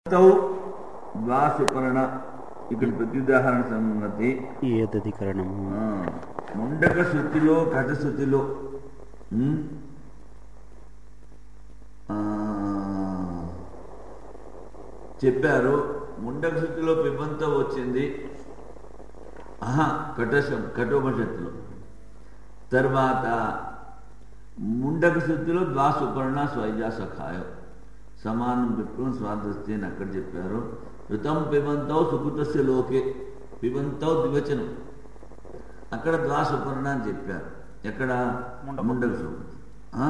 తౌ ద్వాసుపర్ణ ఇక్కడ ప్రత్యుదాహరణ సంగతి ఏదధికరణము ఆ, ముండక శృతిలో కథ శృతిలో ఉమ్, ఆ, చెప్పారు ముండక శృతిలో పిబంత వచ్చింది ఆహా కటశం కఠోపనిషత్తులో తర్వాత ముండక శృతిలో ద్వాసుపర్ణ స్వైజా సఖాయం సమానం పెట్టుకుని స్వాదస్తి అని అక్కడ చెప్పారు ఋతం పిబంతౌ సుకృతస్య లోకే పిబంతౌ ద్వివచనం అక్కడ ద్వాసుపర్ణ అని చెప్పారు ఎక్కడ ముండక శృతి ఆ?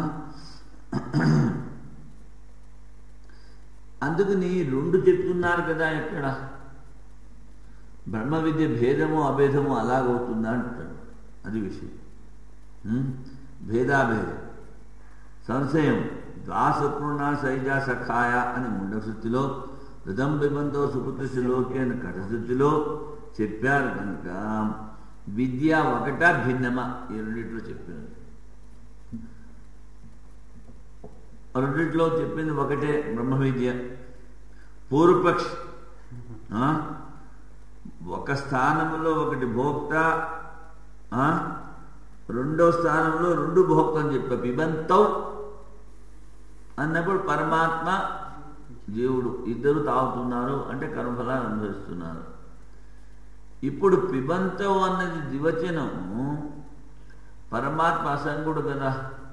అందుకని రెండు చెప్తున్నారు కదా ఎక్కడ బ్రహ్మ విద్య భేదము అభేదము అలాగవుతుందా అంటాడు అది విషయం ఉం? భేదాభేదం సంశయం ద్వాసపూర్ణ సైజా సఖాయ అని ముండశృతిలో హృదం బిబంతో సుపుత్ర లోకి అని కటశృతిలో చెప్పారు కనుక విద్య ఒకట భిన్నమా ఈ రెండిట్లో చెప్పారు రెండిట్లో చెప్పింది ఒకటే బ్రహ్మ విద్య పూర్వపక్షి ఆ? ఒక స్థానంలో ఒకటి భోక్త ఆ? రెండో స్థానంలో రెండు భోక్త అని చెప్పా పిబంతౌ అన్నప్పుడు పరమాత్మ జీవుడు ఇద్దరు తాగుతున్నారు అంటే కర్మఫలాన్ని అనుభవిస్తున్నారు ఇప్పుడు పిబంతం అన్నది ద్వివచనము పరమాత్మ అసంగుడు కదా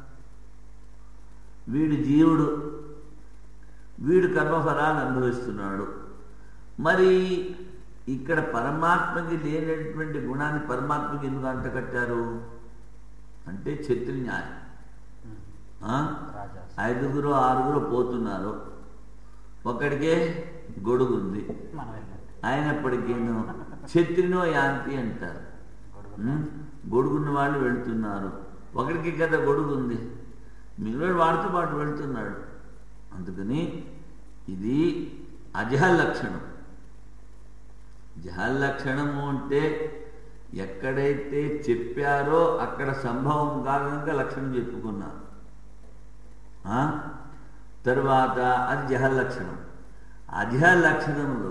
వీడు జీవుడు వీడు కర్మఫలాన్ని అనుభవిస్తున్నాడు మరి ఇక్కడ పరమాత్మకి లేనటువంటి గుణాన్ని పరమాత్మకి ఎందుకు అంటకట్టారు అంటే క్షత్రి న్యాయం ఆ? ఐదుగురు ఆరుగురు పోతున్నారు ఒకడికే గొడుగుంది అయినప్పటికీ క్షత్రినో యాంతి అంటారు ఉం? గొడుగున్న వాళ్ళు వెళ్తున్నారు ఒకడికి కదా గొడుగు ఉంది మిగిలిన వాడితో పాటు వెళ్తున్నాడు అందుకని ఇది అజహ లక్షణం జహల్ లక్షణము అంటే ఎక్కడైతే చెప్పారో అక్కడ సంభవం కారణంగా లక్షణం చెప్పుకున్నారు ఆ? తరువాత అది జహల్ లక్షణం అజహ లక్షణంలో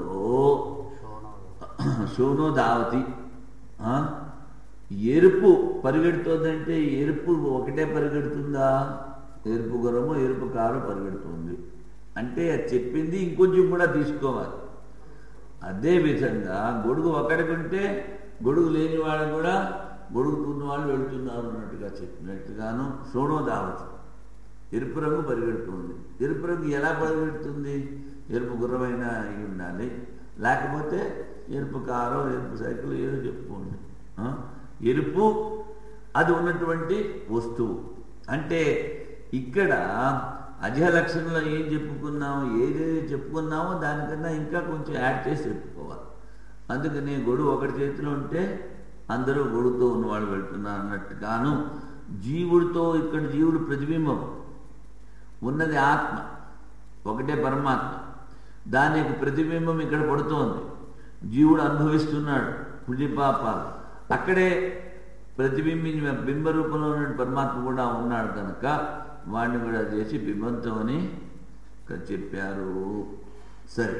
సోనో దావతి ఆ? ఎరుపు పరిగెడుతోందంటే ఎరుపు ఒకటే పరిగెడుతుందా ఎరుపు గురము ఎరుపు కారు పరిగెడుతుంది అంటే అది చెప్పింది ఇంకొంచెం కూడా తీసుకోవాలి అదే విధంగా గొడుగు ఒకడికంటే గొడుగు లేని వాళ్ళు కూడా గొడుగుతున్న వాళ్ళు వెళుతున్నారు అన్నట్టుగా చెప్పినట్టుగాను సోనో దావతి ఎరుపు రంగు పరిగెడుతుంది ఎరుపు రంగు ఎలా పరిగెడుతుంది ఎరుపు గుర్రమైన అయి ఉండాలి లేకపోతే ఎరుపు కారో ఎరుపు సైకిల్ ఏదో చెప్పుకోండి ఆ? ఎరుపు అది ఉన్నటువంటి వస్తువు అంటే ఇక్కడ అజహ లక్షణంలో ఏం చెప్పుకున్నామో ఏదేది చెప్పుకున్నామో దానికన్నా ఇంకా కొంచెం యాడ్ చేసి చెప్పుకోవాలి అందుకని గొడుగు ఒకటి చేతిలో ఉంటే అందరూ గొడుగుతో ఉన్నవాళ్ళు వెళ్తున్నారు అన్నట్టుగాను జీవుడితో ఇక్కడ జీవుడు ప్రతిబింబం ఉన్నది ఆత్మ ఒకటే పరమాత్మ దాని యొక్క ప్రతిబింబం ఇక్కడ పడుతోంది జీవుడు అనుభవిస్తున్నాడు పుణ్యపాపాలు అక్కడే ప్రతిబింబించిన బింబ రూపంలో ఉన్న పరమాత్మ కూడా ఉన్నాడు కనుక వాడిని కూడా చేసి బింబంతో అని ఇక్కడ చెప్పారు సరే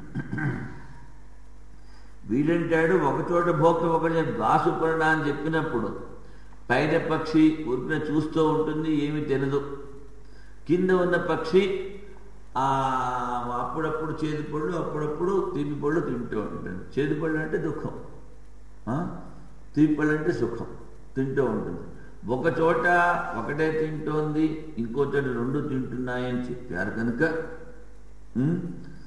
వీడంటాడు ఒకచోట భోక్త ఒకటి దాసుపరణ అని చెప్పినప్పుడు పైన పక్షి ఊరిన చూస్తూ ఉంటుంది ఏమి తెలియదు కింద ఉన్న పక్షి ఆ అప్పుడప్పుడు చేదు పళ్ళు అప్పుడప్పుడు తీపి పళ్ళు తింటూ ఉంటుంది చేదు పళ్ళు అంటే దుఃఖం ఆ? తీపి పళ్ళు అంటే సుఖం తింటూ ఉంటుంది ఒక చోట ఒకటే తింటోంది ఇంకో చోట రెండు తింటున్నాయని చెప్పారు కనుక ఉం?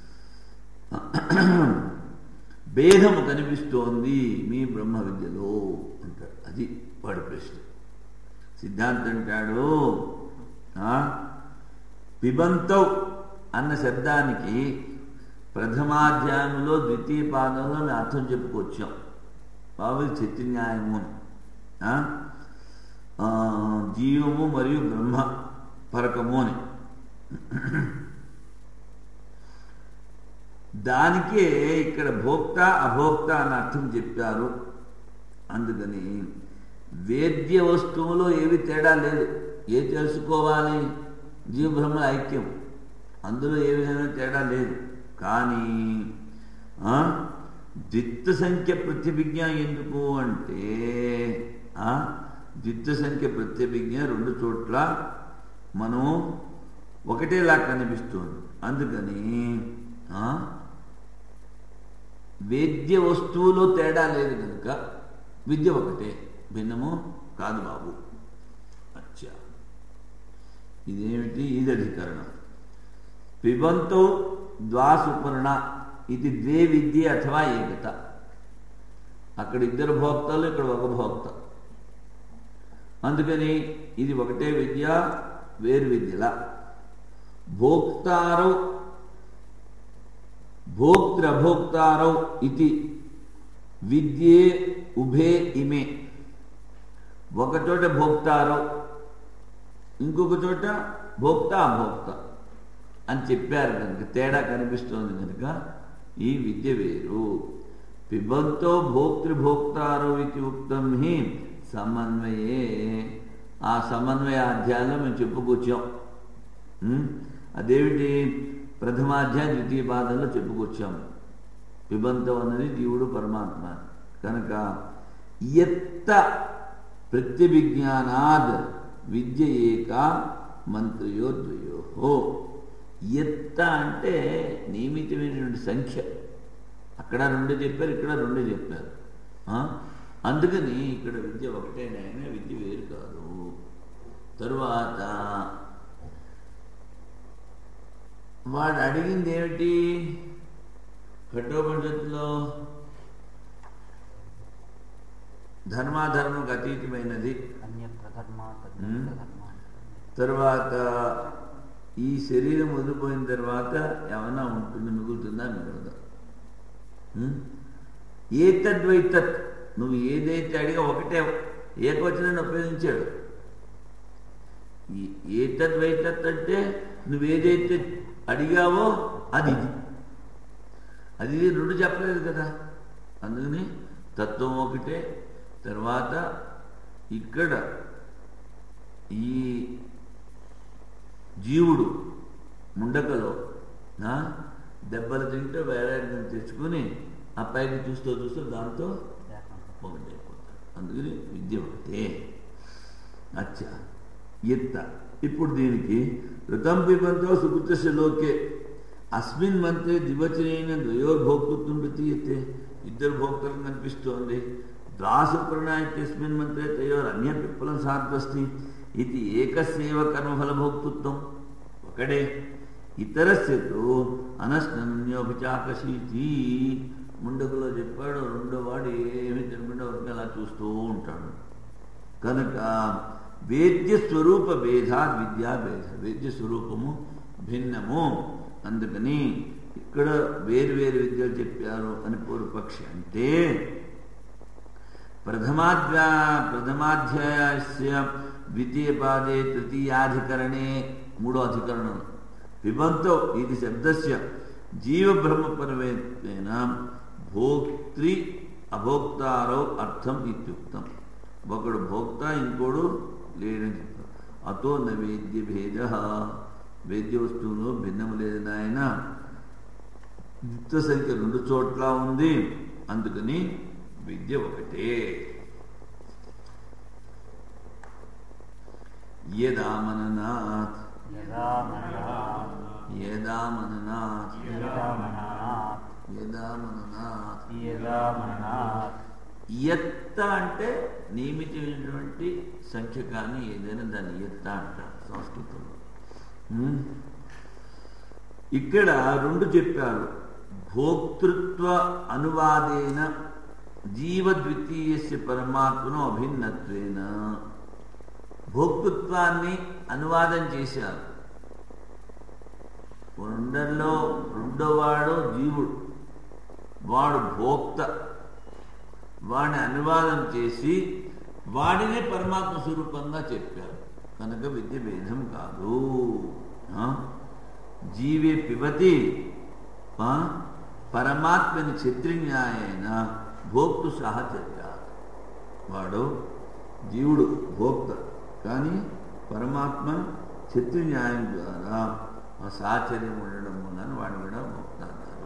భేదము కనిపిస్తోంది మీ బ్రహ్మ విద్యలో అంటారు అది వాడి ప్రశ్న సిద్ధాంతం అంటాడు ఆ? పిబంతౌ అన్న శబ్దానికి ప్రథమాధ్యాయంలో ద్వితీయ పాదంలో మేము అర్థం చెప్పుకొచ్చాం బాబు చైతన్యాయము అని ఆ? ఆ, జీవము మరియు బ్రహ్మ పరకము అని దానికే ఇక్కడ భోక్త అభోక్త అని అర్థం చెప్పారు అందుకని వేద్య వస్తువులో ఏవి తేడా లేదు ఏ తెలుసుకోవాలి జీవబ్రహ్మ ఐక్యం అందులో ఏ విధమైన తేడా లేదు కానీ ఆ, ద్విత్వ సంఖ్య ప్రత్యభిజ్ఞ ఎందుకు అంటే ఆ, ద్విత్వ సంఖ్య ప్రత్యభిజ్ఞ రెండు చోట్ల మనం ఒకటేలా కనిపిస్తుంది అందుకని ఆ, వేద్య వస్తువులో తేడా లేదు కనుక విద్య ఒకటే భిన్నము కాదు బాబు అచ్చా ఇదేమిటి ఇది అధికరణం పిబంతో ద్వాసుపర్ణ ఇది ద్వే విద్య అథవా ఏకత అక్కడ ఇద్దరు భోక్తలు ఇక్కడ ఒక భోక్త అందుకని ఇది ఒకటే విద్య వేరు విద్యల భోక్తారౌ భోక్తృభోక్తారౌ ఇది విద్యే ఉభే ఇమే ఒక చోట భోక్తారౌ ఇంకొక చోట భోక్త అభోక్త అని చెప్పారు కనుక తేడా కనిపిస్తోంది కనుక ఈ విద్య వేరు పిబంతో భోక్తృభోక్తారో ఇది ఉక్తం హి సమన్వయే ఆ సమన్వయ అధ్యాయంలో మేము చెప్పుకొచ్చాం ఉం? అదేమిటి ప్రథమాధ్యాయం ద్వితీయ పాదంలో చెప్పుకొచ్చాం పిబంతం అన్నది జీవుడు పరమాత్మ కనుక ఎత్త ప్రత్యభిజ్ఞానాద్ విద్య ఏక మంత్రియో ద్వయో ఎత్త అంటే నియమితమైనటువంటి సంఖ్య అక్కడ రెండు చెప్పారు ఇక్కడ రెండు చెప్పారు ఆ? అందుకని ఇక్కడ విద్య ఒకటేనాయన విద్య వేరు కాదు తరువాత వాడు అడిగింది ఏమిటి కఠోపనిషత్తులో ధర్మాధర్మకు అతీతమైనది అన్యత్ర ధర్మ ఉమ్. తన్యత్ర ధర్మ తర్వాత ఈ శరీరం వదిలిపోయిన తర్వాత ఏమన్నా ఉంటుంది మిగులుతుందా మిగలదా ఉం? ఏతద్వైతత్ నువ్వు ఏదైతే అడిగా ఒకటే ఏకవచనాన్ని ఉపయోగించాడు ఈ ఏతద్వైతత్ అంటే నువ్వేదైతే అడిగావో అది ఇది అది ఇది రెండు చెప్పలేదు కదా అందుకని తత్వం ఒకటే తర్వాత ఇక్కడ ఈ జీవుడు ముండకలో ఆ, దెబ్బలు తింటూ వేలాడిని తెచ్చుకొని ఆ పైకి చూస్తూ చూస్తూ దాంతో ఒకటైపోతాడు అందుకని విద్య ఒకటే అచ్చా ఎత్త ఇప్పుడు దీనికి ఋతం పిబంతో సుకృతస్య లోకే అస్మిన్ మంత్రే దివచనైన ద్వయోర్భోక్తృత్వం ప్రతీయతే ఇద్దరు భోక్తలు కనిపిస్తోంది దాసు ప్రణాయస్మిన్ మంత్రే తయోర్ అన్య పిప్పలం సాత్వస్తి ఇది ఏకస్యవ కర్మఫల భోక్తృత్వం ఒకడే ఇతరస్యతో అనస్నన్యోభిచాకశీతి ముండకులో చెప్పాడు రెండో వాడు ఏమి తినకుండా ఒకటి అలా చూస్తూ ఉంటాడు కనుక వేద్య స్వరూప భేదా విద్యా భేద వేద్య స్వరూపము భిన్నము అందుకని ఇక్కడ వేరు వేరు విద్యలు చెప్పారు అని పూర్వపక్షి అంటే ప్రథమాధ్యా ప్రథమాధ్యాయస్య ద్వితీయ పాదే తృతీయాధికరణే మూడో అధికరణం పిబంతో ఇది శబ్దస్య జీవబ్రహ్మపరవేత్వేన భోక్తృ అభోక్తారో అర్థం ఇత్యుక్తం ఒకడు భోక్త ఇంకోడు లేడని చెప్తారు అతో నైవేద్య భేద వేద్య వస్తువులో భిన్నము లేదు నాయన నిత్య సంఖ్య రెండు చోట్ల ఉంది అందుకని విద్య ఒకటే యదామననాథ్ యదా మననాత్ యదామననాథ్ యదా మననాత్ యదామననాథ్ యదా మననాత్ ఎత్త అంటే నియమితమైనటువంటి సంఖ్య కానీ ఏదైనా దాన్ని ఎత్త అంటారు సంస్కృతంలో ఉమ్. ఇక్కడ రెండు చెప్పారు భోక్తృత్వ అనువాదేన జీవద్వితీయస్య పరమాత్మను అభిన్నత్వేన భోక్తృత్వాన్ని అనువాదం చేశారు రెండల్లో రెండోవాడు జీవుడు వాడు భోక్త వాడిని అనువాదం చేసి వాడినే పరమాత్మ స్వరూపంగా చెప్పారు కనుక విద్య భేదం కాదు ఆ? జీవే పిబతి ఆ? పరమాత్మని క్షత్రిన్యాయన భోక్తు సహచర్య వాడు జీవుడు భోక్త కానీ పరమాత్మ క్షత్రిన్యాయం ద్వారా ఆ సాచర్యం ఉండడం వలన వాడు కూడా భోక్త అన్నారు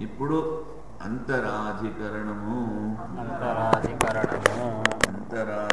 ఇప్పుడు అంతరాధికరణము అంతరాధికరణము అంతరాధికరణము